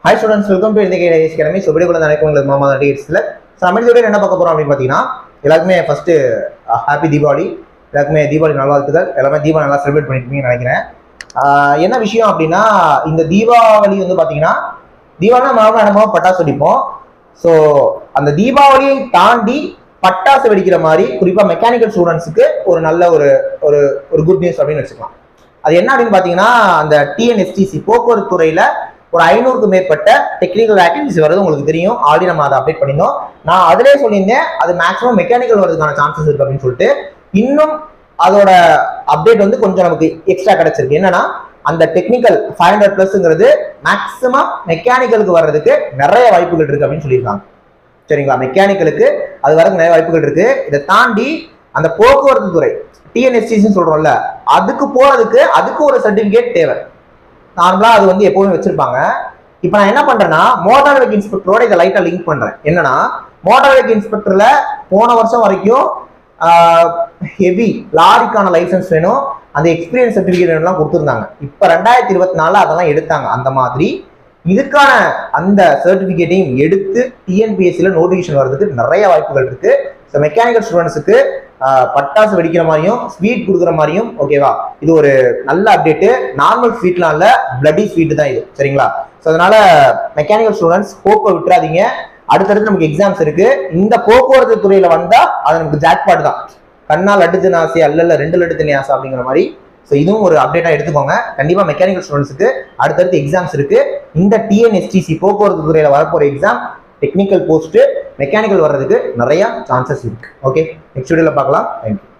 hi students welcome to இந்த கேஸ் கிழமை ஸோ வீடியோ நினைக்கும் உங்களுக்கு மாமா டிகேட்ஸில் ஸோ நம்ம இந்த வீடியோ என்ன பார்க்க போகிறோம் அப்படின்னு பார்த்தீங்கன்னா எல்லாருக்குமே ஃபஸ்ட்டு ஹாப்பி தீபாவளி எல்லாருக்குமே தீபாவளி நல்வாழ்த்துக்கள் எல்லாமே தீபாவளி நல்லா செலிப்ரேட் பண்ணிருப்பீங்கன்னு நினைக்கிறேன் ஆஹ் என்ன விஷயம் அப்படின்னா இந்த தீபாவளி வந்து பார்த்தீங்கன்னா தீபாவளி நம்ம நம்ம பட்டாசு வெடிப்போம் ஸோ அந்த தீபாவளியை தாண்டி பட்டாசு வெடிக்கிற மாதிரி குறிப்பாக மெக்கானிக்கல் ஸ்டூடெண்ட்ஸுக்கு ஒரு நல்ல ஒரு ஒரு ஒரு குட் நியூஸ் அப்படின்னு வச்சுக்கலாம் அது என்ன அப்படின்னு பார்த்தீங்கன்னா அந்த டிஎன்எஸ்டிசி போக்குவரத்து துறையில் ஒரு ஐநூறுக்கு மேற்பட்ட டெக்னிக்கல் ஆக்டிவிட்டிஸ் வருது உங்களுக்கு தெரியும் ஆல்ரெடி நம்ம அதை அப்டேட் பண்ணியிருந்தோம் நான் அதிலே சொல்லியிருந்தேன் அது மேக்ஸிமம் மெக்கானிக்கல் வரதுக்கான சான்சஸ் இருக்கு அப்படின்னு சொல்லிட்டு இன்னும் அதோட அப்டேட் வந்து கொஞ்சம் நமக்கு எக்ஸ்ட்ரா கிடைச்சிருக்கு என்னன்னா அந்த டெக்னிக்கல் ஃபைவ் ஹண்ட்ரட் பிளஸ்ங்கிறது மேக்ஸிமம் மெக்கானிக்கலுக்கு வர்றதுக்கு நிறைய வாய்ப்புகள் இருக்கு அப்படின்னு சொல்லியிருக்காங்க சரிங்களா மெக்கானிக்கலுக்கு அது வரதுக்கு நிறைய வாய்ப்புகள் இருக்கு இதை தாண்டி அந்த போக்குவரத்து துறை டிஎன்எஸ்டின்னு சொல்றோம்ல அதுக்கு போறதுக்கு அதுக்கு ஒரு சர்டிபிகேட் தேவை நார்மலா அது வந்து எப்பவுமே வச்சிருப்பாங்க இப்போ நான் என்ன பண்றேன்னா மோட்டார் வெஹிக் இன்ஸ்பெக்டரோட இதை லைட்டா லிங்க் பண்றேன் என்னன்னா மோட்டார் வெஹிக் இன்ஸ்பெக்டர்ல போன வருஷம் வரைக்கும் ஹெவி லாரிக்கான லைசன்ஸ் வேணும் அந்த எக்ஸ்பீரியன்ஸ் சர்டிஃபிகேட் எல்லாம் கொடுத்துருந்தாங்க இப்போ ரெண்டாயிரத்தி இருபத்தி நாலுல அதெல்லாம் எடுத்தாங்க அந்த மாதிரி இதுக்கான அந்த சர்டிஃபிகேட்டையும் எடுத்து டிஎன்பிஎஸ்சியில் நோட்டிஃபிகேஷன் வர்றதுக்கு நிறைய வாய்ப்புகள் இருக்கு ஸோ மெக்கானிக்கல் ஸ்டூடெண்ட்ஸுக்கு பட்டாசு வெடிக்கிற மாதிரியும் ஸ்வீட் கொடுக்குற மாதிரியும் ஓகேவா இது ஒரு நல்ல அப்டேட்டு நார்மல் ஸ்வீட்லாம் இல்லை பிளட்டி ஸ்வீட் தான் இது சரிங்களா ஸோ அதனால மெக்கானிக்கல் ஸ்டூடெண்ட்ஸ் ஹோப்பை விட்டுறாதீங்க அடுத்தடுத்து நமக்கு எக்ஸாம்ஸ் இருக்கு இந்த போக்குவரத்து துறையில வந்தா அது நமக்கு ஜாக்பாட் தான் கண்ணா லட்டு தின ஆசை அல்ல ரெண்டு லட்டு தின ஆசை அப்படிங்கிற மாதிரி ஸோ இதுவும் ஒரு அப்டேட்டா எடுத்துக்கோங்க கண்டிப்பா மெக்கானிக்கல் ஸ்டூடெண்ட்ஸுக்கு அடுத்தடுத்து எக்ஸாம்ஸ் இருக்கு இந்த டிஎன்எஸ்டிசி போக்குவரத்து துறையில வரப்போற எக்ஸாம் டெக்னிக்கல் போஸ்ட் மெக்கானிக்கல் வர்றதுக்கு நிறைய சான்சஸ் இருக்கு ஓகே நெக்ஸ்ட் வீடியோல பார்க்கலாம் தேங்க்யூ